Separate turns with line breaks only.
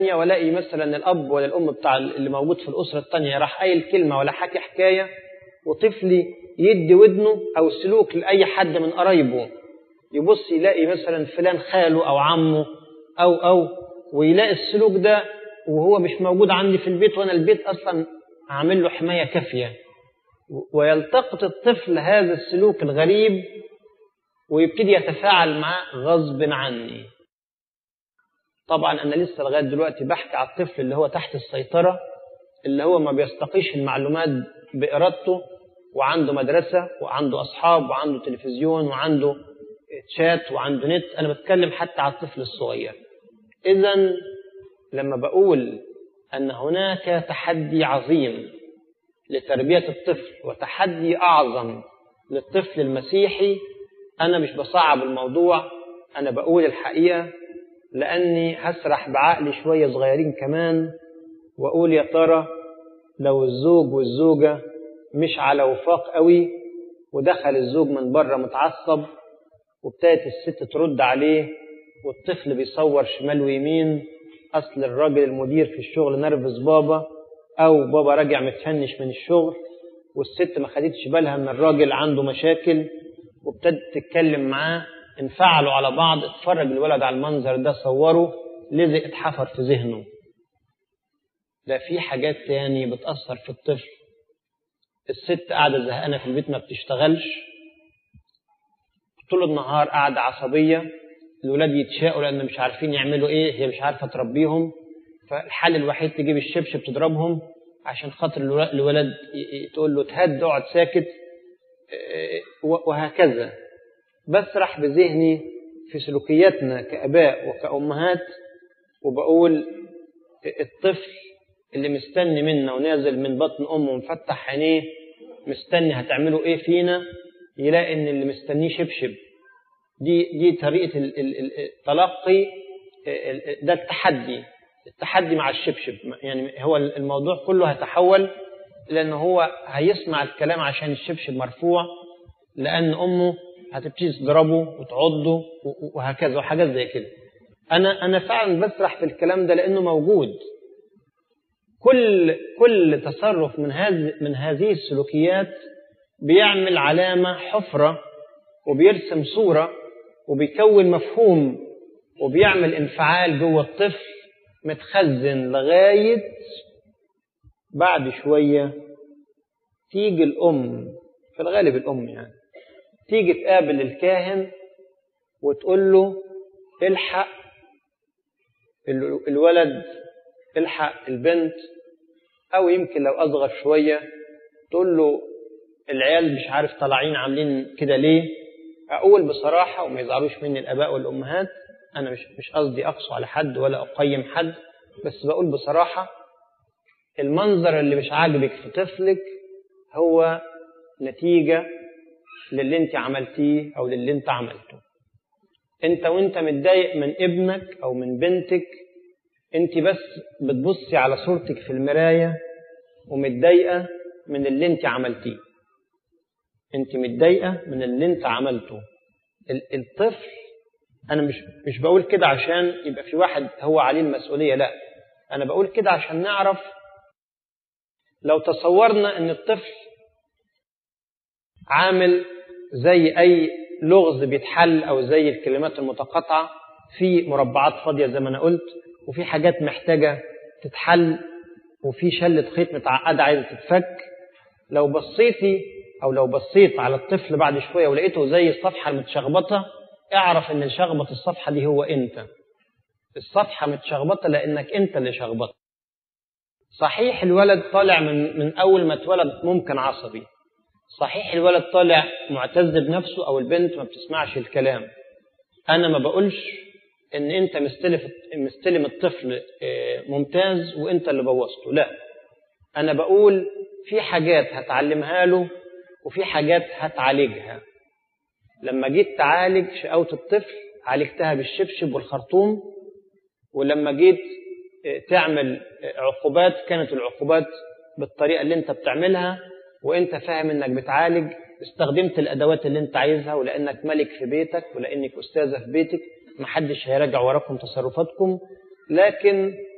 والاقي مثلا الاب ولا الام بتاع اللي موجود في الاسره الثانيه راح قايل كلمه ولا حكي حكايه وطفلي يدي ودنه او سلوك لاي حد من قرايبه يبص يلاقي مثلا فلان خاله او عمه او او ويلاقي السلوك ده وهو مش موجود عندي في البيت وانا البيت اصلا عامل له حمايه كافيه ويلتقط الطفل هذا السلوك الغريب ويبتدي يتفاعل معاه غصب عني طبعا انا لسه لغايه دلوقتي بحكي على الطفل اللي هو تحت السيطره اللي هو ما بيستقيش المعلومات بارادته وعنده مدرسه وعنده اصحاب وعنده تلفزيون وعنده شات وعنده نت انا بتكلم حتى على الطفل الصغير اذا لما بقول ان هناك تحدي عظيم لتربيه الطفل وتحدي اعظم للطفل المسيحي انا مش بصعب الموضوع انا بقول الحقيقه لاني هسرح بعقلي شويه صغيرين كمان واقول يا ترى لو الزوج والزوجه مش على وفاق قوي ودخل الزوج من بره متعصب وابتدت الست ترد عليه والطفل بيصور شمال ويمين اصل الراجل المدير في الشغل نرفز بابا او بابا راجع متفنش من الشغل والست ما خدتش بالها ان الراجل عنده مشاكل وابتدت تتكلم معاه انفعلوا على بعض اتفرج الولد على المنظر ده صوره لزق اتحفر في ذهنه ده في حاجات تاني بتأثر في الطفل الست قاعدة زهقانة في البيت ما بتشتغلش طول النهار قاعدة عصبية الولاد يتشاقوا لأن مش عارفين يعملوا إيه هي مش عارفة تربيهم فالحل الوحيد تجيب الشبشب تضربهم عشان خاطر الولد تقول له تهد اقعد ساكت وهكذا بسرح بذهني في سلوكياتنا كآباء وكأمهات وبقول الطفل اللي مستني منا ونازل من بطن أمه ومفتح عينيه مستني هتعملوا إيه فينا يلاقي إن اللي مستنيه شبشب دي دي طريقة التلقي ده التحدي التحدي مع الشبشب يعني هو الموضوع كله هيتحول لأن هو هيسمع الكلام عشان الشبشب مرفوع لأن أمه هتبتدي تضربه وتعضه وهكذا وحاجات زي كده أنا أنا فعلا بسرح في الكلام ده لأنه موجود كل كل تصرف من هذه من هذه السلوكيات بيعمل علامة حفرة وبيرسم صورة وبيكون مفهوم وبيعمل انفعال جوه الطفل متخزن لغاية بعد شوية تيجي الأم في الغالب الأم يعني تيجي تقابل الكاهن وتقول له الحق الولد الحق البنت أو يمكن لو أصغر شوية تقول له العيال مش عارف طالعين عاملين كده ليه أقول بصراحة وما يزعلوش مني الآباء والأمهات أنا مش مش قصدي أقسو على حد ولا أقيم حد بس بقول بصراحة المنظر اللي مش عاجبك في طفلك هو نتيجة للي انت عملتيه أو للي انت عملته انت وانت متضايق من ابنك أو من بنتك انت بس بتبصي على صورتك في المراية ومتضايقة من اللي انت عملتيه انت متضايقة من اللي انت عملته الطفل انا مش مش بقول كده عشان يبقى في واحد هو عليه المسؤولية لا انا بقول كده عشان نعرف لو تصورنا ان الطفل عامل زي اي لغز بيتحل او زي الكلمات المتقاطعة في مربعات فاضية زي ما انا قلت وفي حاجات محتاجة تتحل وفي شلة خيط متعقدة عايزة تتفك لو بصيتي أو لو بصيت على الطفل بعد شوية ولقيته زي الصفحة المتشخبطة اعرف إن شخبط الصفحة دي هو أنت الصفحة متشخبطة لأنك أنت اللي شخبطت صحيح الولد طالع من من أول ما اتولد ممكن عصبي صحيح الولد طالع معتز بنفسه أو البنت ما بتسمعش الكلام أنا ما بقولش ان انت مستلف مستلم الطفل ممتاز وانت اللي بوظته لا انا بقول في حاجات هتعلمها له وفي حاجات هتعالجها لما جيت تعالج شقاوة الطفل عالجتها بالشبشب والخرطوم ولما جيت تعمل عقوبات كانت العقوبات بالطريقة اللي انت بتعملها وانت فاهم انك بتعالج استخدمت الادوات اللي انت عايزها ولانك ملك في بيتك ولانك استاذة في بيتك محدش هيراجع وراكم تصرفاتكم لكن